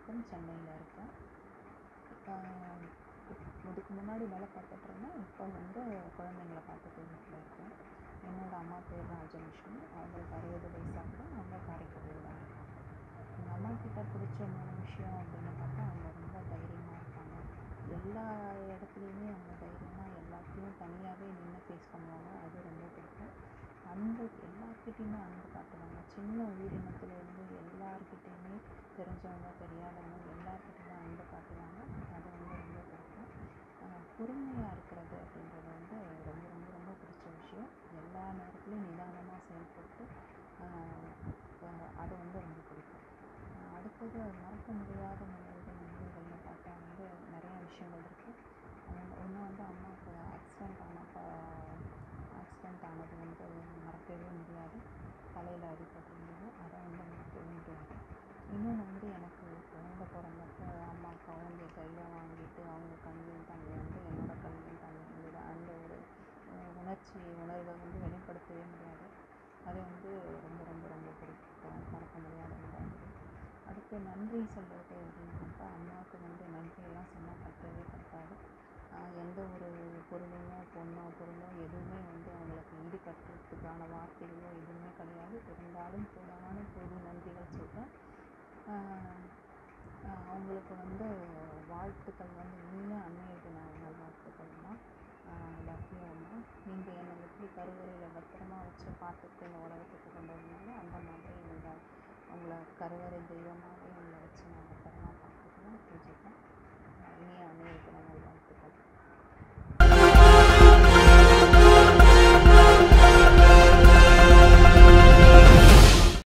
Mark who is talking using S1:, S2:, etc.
S1: வரைக்கும் சென்னையில் இருக்கேன் இதுக்கு முன்னாடி வேலை பார்த்துட்டு இருந்தேன் இப்போ வந்து குழந்தைங்கள பார்த்துட்டு வீட்டில் இருக்கேன் என்னோடய அம்மா பேர் ராஜலக்ஷ்மி அவங்களுக்கு அறுபது வயசாகுது அவங்க காரைக்குடியில் தான் இருக்காங்க எங்கள் அம்மா கிட்ட பிடிச்ச மூணு விஷயம் அப்படின்னு பார்த்தா அவங்க ரொம்ப தைரியமாக இருப்பாங்க எல்லா இடத்துலையுமே அவங்க தைரியமாக எல்லாத்தையும் தனியாகவே நின்று ஃபேஸ் பண்ணுவாங்க அது ரொம்ப பிடிக்கும் அன்பு எல்லார்கிட்டேயுமே அன்பு காட்டுவாங்க சின்ன உயிரினத்துலேருந்து எல்லார்கிட்டேயுமே தெரிஞ்சவங்க தெரியாதவங்க எல்லார்கிட்டேயுமே அன்பு காட்டுவாங்க அது வந்து ரொம்ப பிடிக்கும் பொறுமையாக இருக்கிறது அப்படின்றது வந்து ரொம்ப ரொம்ப ரொம்ப பிடிச்ச விஷயம் எல்லா நேரத்துலையும் நிதானமாக செயல்பட்டு அது வந்து ரொம்ப பிடிக்கும் அடுத்தது மறக்க முடியாத நினைவுகள் நினைவுகள்னு பார்த்தா வந்து நிறையா விஷயங்கள் இருக்குது ஒன்று வந்து அம்மாவுக்கு ஆக்சிடெண்ட் ஆனப்போ ஆக்சிடெண்ட் ஆனது வந்து மறக்கவே முடியாது தலையில் அடிபட்டிருந்தது அதை வந்து மறக்கவே முடியாது இன்னொன்று வந்து எனக்கு குழந்த பிறந்தப்போ அம்மா அப்பா அவங்க கையில் வாங்கிட்டு அவங்க கண்ணில் தண்ணி வந்து என்னோடய கண்ணில் தண்ணி வந்தது அந்த ஒரு உணர்ச்சி உணர்வை வந்து வெளிப்படுத்தவே முடியாது அது வந்து ரொம்ப ரொம்ப ரொம்ப பிடிக்கும் மறக்க முடியாத நினைவு அடுத்து நன்றி சொல்கிறது அப்படின்னு பார்த்தா அம்மாவுக்கு வந்து நன்றியெல்லாம் சொன்னால் பத்தவே பத்தாது எந்த ஒரு பொருளையோ பொண்ணோ பொருளோ எதுவுமே வந்து அவங்களுக்கு ஈடுகட்டுறதுக்கான வார்த்தைகளோ எதுவுமே கிடையாது இருந்தாலும் கோடான கோடி நன்றிகள் சொல்கிறேன் அவங்களுக்கு வந்து வாழ்த்துக்கள் வந்து இனிய அன்னைய தின நல்வாழ்த்துக்கள்மா லவ் யூ அம்மா நீங்கள் என்னை எப்படி கருவறையில் பத்திரமா வச்சு பார்த்துட்டு இந்த உலகத்துக்கு கொண்டு வந்தீங்களோ அந்த மாதிரி நீங்கள் உங்களை கருவறை தெய்வமாகவே உங்களை வச்சு நான் பத்திரமா பார்த்துக்குவேன் பூஜிப்பேன்